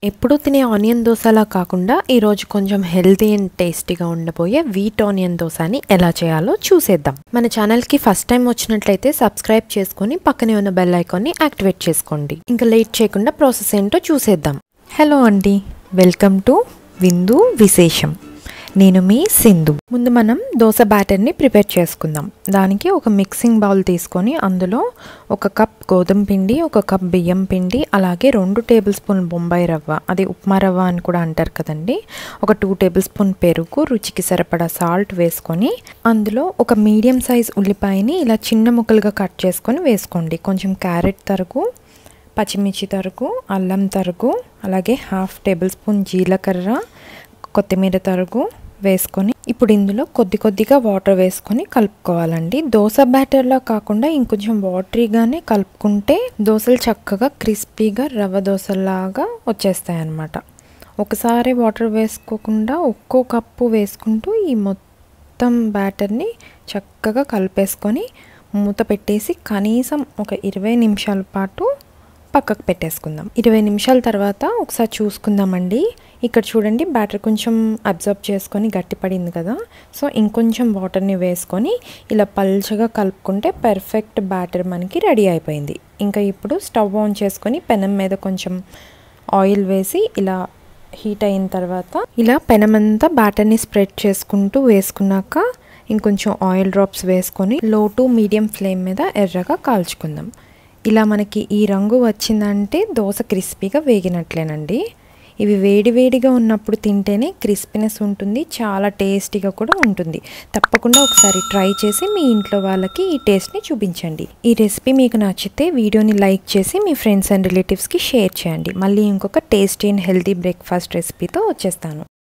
ఎప్పుడూ తినే ఆనియన్ దోశలా కాకుండా ఈరోజు కొంచెం హెల్తీ అండ్ టేస్టీగా ఉండబోయే వీట్ ఆనియన్ దోశని ఎలా చేయాలో చూసేద్దాం మన ఛానల్కి ఫస్ట్ టైం వచ్చినట్లయితే సబ్స్క్రైబ్ చేసుకొని పక్కనే ఉన్న బెల్ ఐకాన్ని యాక్టివేట్ చేసుకోండి ఇంకా లేట్ చేయకుండా ప్రాసెస్ ఏంటో చూసేద్దాం హలో అండి వెల్కమ్ టు విందు విశేషం నేను మీ సింధు ముందు మనం దోశ బ్యాటర్ని ప్రిపేర్ చేసుకుందాం దానికి ఒక మిక్సింగ్ బౌల్ తీసుకొని అందులో ఒక కప్ గోధుమ పిండి ఒక కప్ బియ్యం పిండి అలాగే రెండు టేబుల్ స్పూన్ బొంబాయి రవ్వ అది ఉప్మా రవ్వ అని కూడా అంటారు కదండి ఒక టూ టేబుల్ స్పూన్ పెరుగు రుచికి సరిపడా సాల్ట్ వేసుకొని అందులో ఒక మీడియం సైజ్ ఉల్లిపాయని ఇలా చిన్న ముక్కలుగా కట్ చేసుకొని వేసుకోండి కొంచెం క్యారెట్ తరుగు పచ్చిమిర్చి తరుగు అల్లం తరుగు అలాగే హాఫ్ టేబుల్ స్పూన్ జీలకర్ర కొత్తిమీర తరుగు వేసుకొని ఇప్పుడు ఇందులో కొద్ది కొద్దిగా వాటర్ వేసుకొని కలుపుకోవాలండి దోశ బ్యాటర్లా కాకుండా ఇంకొంచెం వాటరీగానే కలుపుకుంటే దోశలు చక్కగా క్రిస్పీగా రవ్వ దోశలాగా వచ్చేస్తాయి అన్నమాట ఒకసారి వాటర్ వేసుకోకుండా ఒక్కో కప్పు వేసుకుంటూ ఈ మొత్తం బ్యాటర్ని చక్కగా కలిపేసుకొని మూత పెట్టేసి కనీసం ఒక ఇరవై నిమిషాల పాటు పక్కకు పెట్టేసుకుందాం ఇరవై నిమిషాల తర్వాత ఒకసారి చూసుకుందామండి ఇక్కడ చూడండి బ్యాటర్ కొంచెం అబ్జర్వ్ చేసుకొని గట్టిపడింది కదా సో ఇంకొంచెం వాటర్ని వేసుకొని ఇలా పల్చగా కలుపుకుంటే పర్ఫెక్ట్ బ్యాటర్ మనకి రెడీ అయిపోయింది ఇంకా ఇప్పుడు స్టవ్ ఆన్ చేసుకొని పెనం మీద కొంచెం ఆయిల్ వేసి ఇలా హీట్ అయిన తర్వాత ఇలా పెనమంతా బ్యాటర్ని స్ప్రెడ్ చేసుకుంటూ వేసుకున్నాక ఇంకొంచెం ఆయిల్ డ్రాప్స్ వేసుకొని లో టు మీడియం ఫ్లేమ్ మీద ఎర్రగా కాల్చుకుందాం ఇలా మనకి ఈ రంగు వచ్చిందంటే దోశ క్రిస్పీగా వేగినట్లేనండి ఇవి వేడివేడిగా ఉన్నప్పుడు తింటేనే క్రిస్పీనెస్ ఉంటుంది చాలా టేస్టీగా కూడా ఉంటుంది తప్పకుండా ఒకసారి ట్రై చేసి మీ ఇంట్లో వాళ్ళకి ఈ టేస్ట్ని చూపించండి ఈ రెసిపీ మీకు నచ్చితే వీడియోని లైక్ చేసి మీ ఫ్రెండ్స్ అండ్ రిలేటివ్స్కి షేర్ చేయండి మళ్ళీ ఇంకొక టేస్టీ అండ్ హెల్తీ బ్రేక్ఫాస్ట్ రెసిపీతో వచ్చేస్తాను